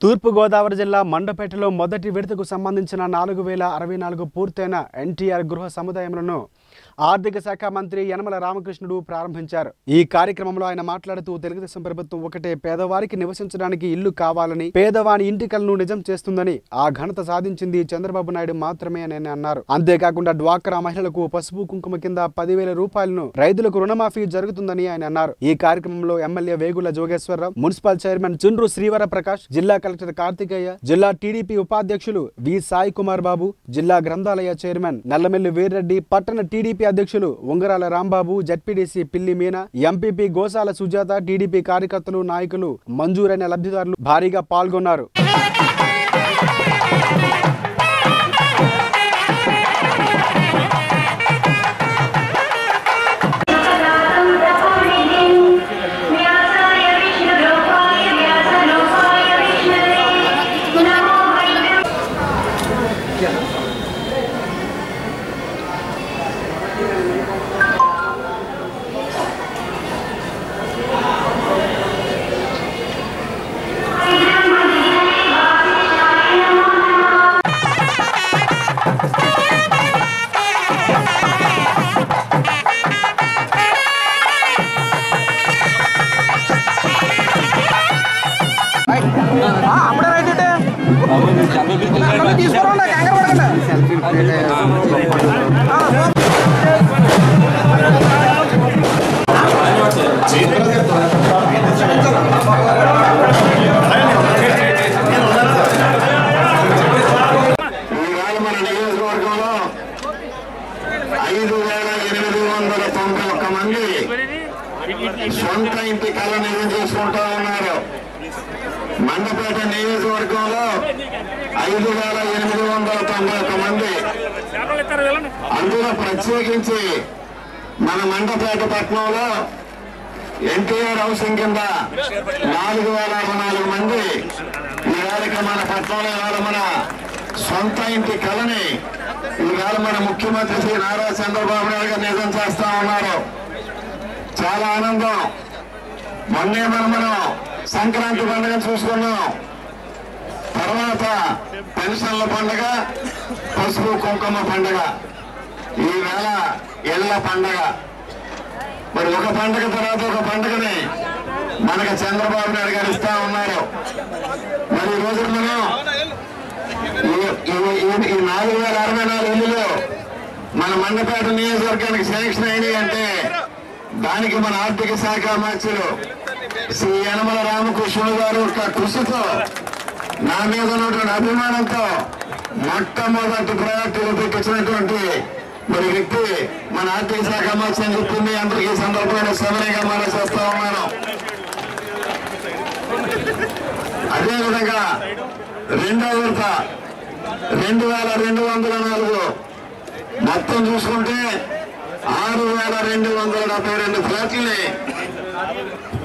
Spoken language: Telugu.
తూర్పుగోదావరి జిల్లా మండపేటలో మొదటి విడతకు సంబంధించిన నాలుగు వేల అరవై నాలుగు పూర్తయిన ఎన్టీఆర్ గృహ సముదాయములను ఆర్థిక శాఖ మంత్రి యనమల రామకృష్ణుడు ప్రారంభించారు ఈ కార్యక్రమంలో ఆయన మాట్లాడుతూ తెలుగుదేశం ప్రభుత్వం ఒకటే పేదవారికి నివసించడానికి ఇల్లు కావాలని పేదవాని ఇంటి కలను నిజం చేస్తుందని ఆ ఘనత సాధించింది చంద్రబాబు నాయుడు మాత్రమే అని అన్నారు అంతేకాకుండా డ్వాక్రా మహిళలకు పసుపు కుంకుమ కింద పదివేల రూపాయలను రైతులకు రుణమాఫీ జరుగుతుందని ఆయన అన్నారు ఈ కార్యక్రమంలో MLA Vegula Jogeswararao municipal chairman Chundru Srivara Prakash జిల్లా కలెక్టర్ కార్తికేయ జిల్లా టీడీపీ ఉపాధ్యక్షులు వి సాయి కుమార్ బాబు జిల్లా గ్రంథాలయ చైర్మన్ నల్లమెల్లి వీర్రెడ్డి పట్టణ టీడీపీ అధ్యక్షులు ఉంగరాల Rambabu ZPDC Pilli Meena MPP Gosala Sujatha TDP కార్యకర్తలు నాయకులు మంజూరైన లబ్ధిదారులు భారీగా పాల్గొన్నారు व्यासाय विष्णुरूपाय व्यासरूपाय विष्णवे नमो वै అప్పుడే రైట్ అంటే తీసుకోరండి కంగారు పడకండి ఈవేళ మన నియోజకవర్గంలో ఐదు వేల ఎనిమిది వందల తొంభై ఒక్క మంది సొంత ఇంటి కళ నిజం చేసుకుంటా ఉన్నారు మండపేట నియోజకవర్గంలో ఐదు వేల ఎనిమిది వందల తొంభై ఒక్క మంది అందులో ప్రత్యేకించి మన మండపేట పట్టణంలో ఎన్టీఆర్ హౌసింగ్ కింద నాలుగు వేల అరవై నాలుగు మంది ఈవేళకి మన పట్టణంలో ఇవాళ మన సొంత ఇంటి కళని ఈవేళ మన ముఖ్యమంత్రి శ్రీ నారా చంద్రబాబు నాయుడు గారు నిజం చేస్తా ఉన్నారు చాలా ఆనందం మొన్నే మనం మనం సంక్రాంతి పండుగ చూసుకున్నాం తర్వాత పెన్షన్ల పండుగ పసుపు కుంకుమ పండుగ ఈవేళ ఎల్ల పండుగ మరి ఒక పండుగ తర్వాత ఒక పండుగని మనకి చంద్రబాబు నాయుడు గారు ఇస్తా ఉన్నారు మరి ఈ రోజు మనం ఈ- ఈ- ఈ- ఈ నాలుగు వేల అరవై నాలుగు ఇల్లులు మన మండపేట నియోజకవర్గానికి శాంక్షన్ అయినాయి అంటే దానికి మన ఆర్థిక శాఖ మంత్రులు శ్రీ యనమల రామకృష్ణుడు గారు యొక్క కృషితో నా మీద ఉన్నటువంటి అభిమానంతో మొట్టమొదటి ప్రయారిటీలు పెట్టించినటువంటి మరి వ్యక్తి మన ఆర్థిక శాఖ మంత్రి అని చెప్పింది అందరికీ ఈ సందర్భంలో సమయంగా మనం చేస్తా ఉన్నాను అదేవిధంగా రెండో విడత రెండు వేల రెండు వందల నాలుగు మొత్తం చూసుకుంటే ఆరు వేల రెండు వందల డెబ్బై రెండు ఫ్లాట్లని